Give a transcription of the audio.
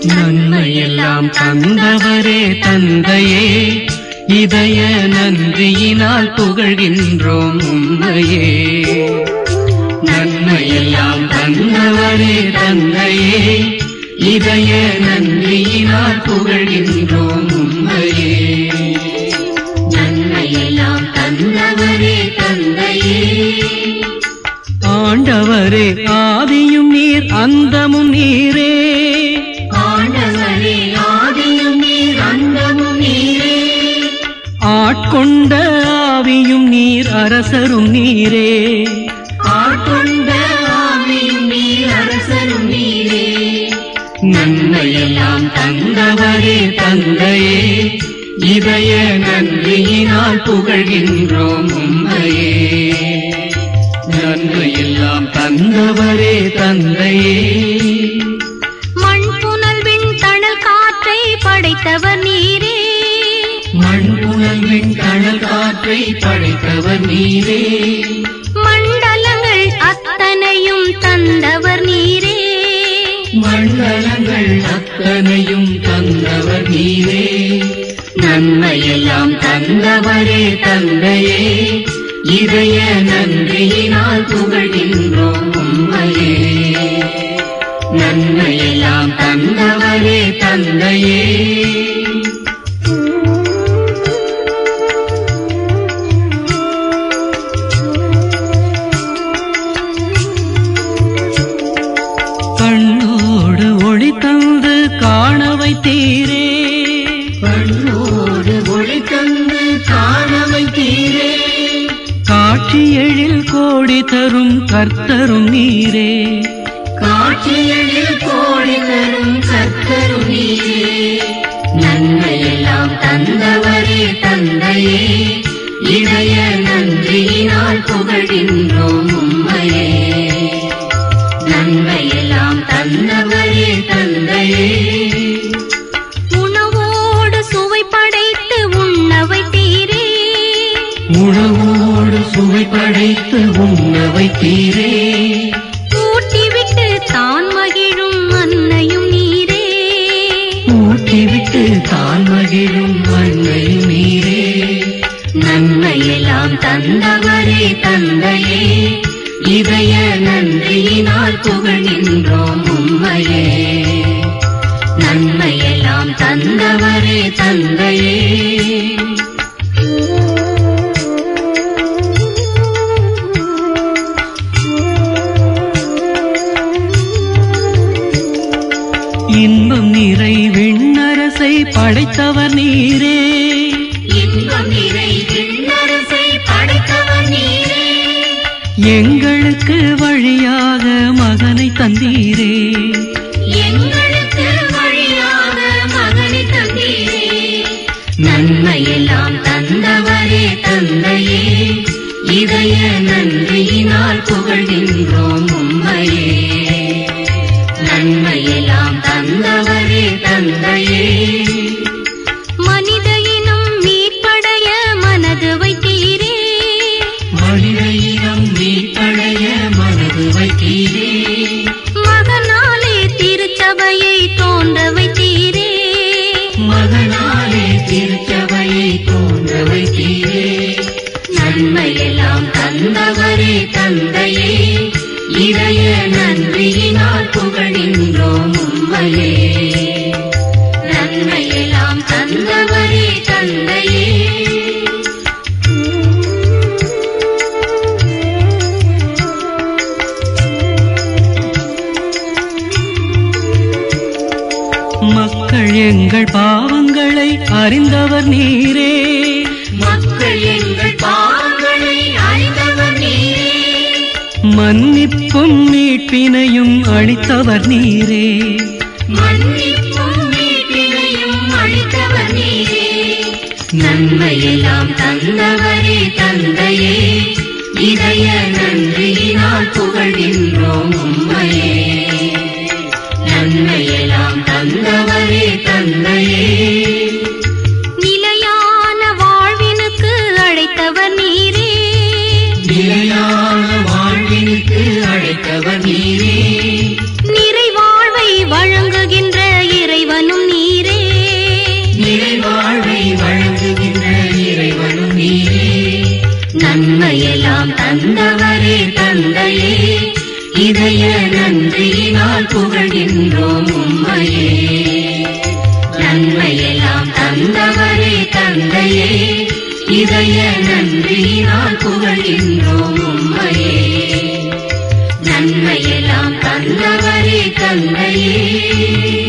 நன்மையெல்லாம் தந்தவரே தந்தையே இதய நன்றியினால் புகழ்கின்றோம் உம்மையே நன்மையெல்லாம் தந்தவரே தந்தையே இதய நன்றியினால் புகழ்கின்றோம் உம்மையே நன்மையெல்லாம் தந்தவரே தந்தையே ஆண்டவரே ஆதியும் நீர் அந்தமும் நீரே ஆண்டவரே ஆதியும் நீர் அந்தமும் நீரே ஆட்கொண்ட ஆவியும் நீர் அரசரும் நீரே ஆட்கொண்ட ஆவியும் நீர் அரசரும் நீரே நன்மையெல்லாம் தந்தவரே தந்தையே இதய நன்றியினால் புகழ்கின்றோம் உம்மையே நன்மையெல்லாம் தந்தவரே தந்தையே மண் புனல்வின் தணல் காற்றை படைத்தவர் நீரே மண் புனல்வின் கணல் காற்றை படைத்தவர் நீரே மண்டலங்கள் அத்தனையும் தந்தவர் நீரே மண்டலங்கள் அத்தனையும் தந்தவர் நீரே நன்மையெல்லாம் தந்தவரே தந்தையே இதய நன்றியினால் புகழ்கின்றோம் உம்மையே நன்மையெல்லாம் தந்தவரே தந்தையே கண்ணோடு ஒளி தந்து காண வைத்தீரே கண்ணோடு ஒளி தந்து காண வைத்தீரே காட்சி எழில் கோடி தரும் கர்த்தரும் நீரே காட்சியழில் கோடி தரும் கர்த்தரும் நீரே நன்மையெல்லாம் தந்தவரே தந்தையே இதய நன்றியினால் புகழ்கின்றோம் உம்மையே நன்மையெல்லாம் தந்தவரே தந்தையே உணவோடு சுவை படைத்து உண்ண வைத்தீரே உணவோடு சுவை படைத்து உண்ண வைத்தீரே ஊட்டிவிட்டு தான் மகிழும் அன்னையும் நீரே ஊட்டிவிட்டு தான் மகிழும் மண்ணையும் நீரே நன்மையெல்லாம் தந்தவரே தந்தையே இதய நன்றியினால் புகழ்கின்றோம் உம்மையே நன்மையெல்லாம் தந்தவரே தந்தையே இன்பம் நிறை விண்ணரசை படைத்தவர் நீரே இன்பம் நிறை விண்ணரசை படைத்தவர் நீரே எங்களுக்கு வழியாக மகனை தந்தீரே எங்களுக்கு வழியாக மகனை தந்தீரே நன்மையெல்லாம் தந்தவரே தந்தையே இதய நன்றியினால் புகழ்கின்றோம் உம்மையே நன்மையெல்லாம் தந்தவரே தந்தையே மனித இனம் மீட்படைய மனது வைத்தீரே மனித இனம் மீட்படைய மனது வைத்தீரே மகனாலே திருச்சபையை தோன்ற வைத்தீரே மகனாலே திருச்சபையை தோன்ற வைத்தீரே நன்மையெல்லாம் தந்தவரே தந்தையே இதய நன்றியினால் புகழின்றோம் உம்மையே நன்மையெல்லாம் தந்தவரே தந்தையே மக்கள் எங்கள் பாவங்களை அறிந்தவர் நீரே மக்கள் எங்கள் பாவங்களை அறிந்தவர் நீரே மன்னிப்பும் மீட்பினையும் அளித்தவர் நீரே மன்னிப்பும் மீட்பினையும் அளித்தவர் நீரே நன்மையெல்லாம் தந்தவரே தந்தையே இதய நன்றியினால் புகழ்கின்றோம் உம்மையே நன்மையெல்லாம் தந்தவரே தந்தையே நிலையான வாழ்வினுக்கு அழைத்தவர் நீரே நிலையான வாழ்வினுக்கு அழைத்தவர் நீரே நிறைவாழ்வை வழங்குகின்ற இறை தந்தவரே தந்தையே இதய நன்றியினால் புகழ்கின்றோம் உம்மையே நன்மையெல்லாம் தந்தவரே தந்தையே இதய நன்றியினால் புகழ்கின்றோம் உம்மையே நன்மையெல்லாம் தந்தவரே தந்தையே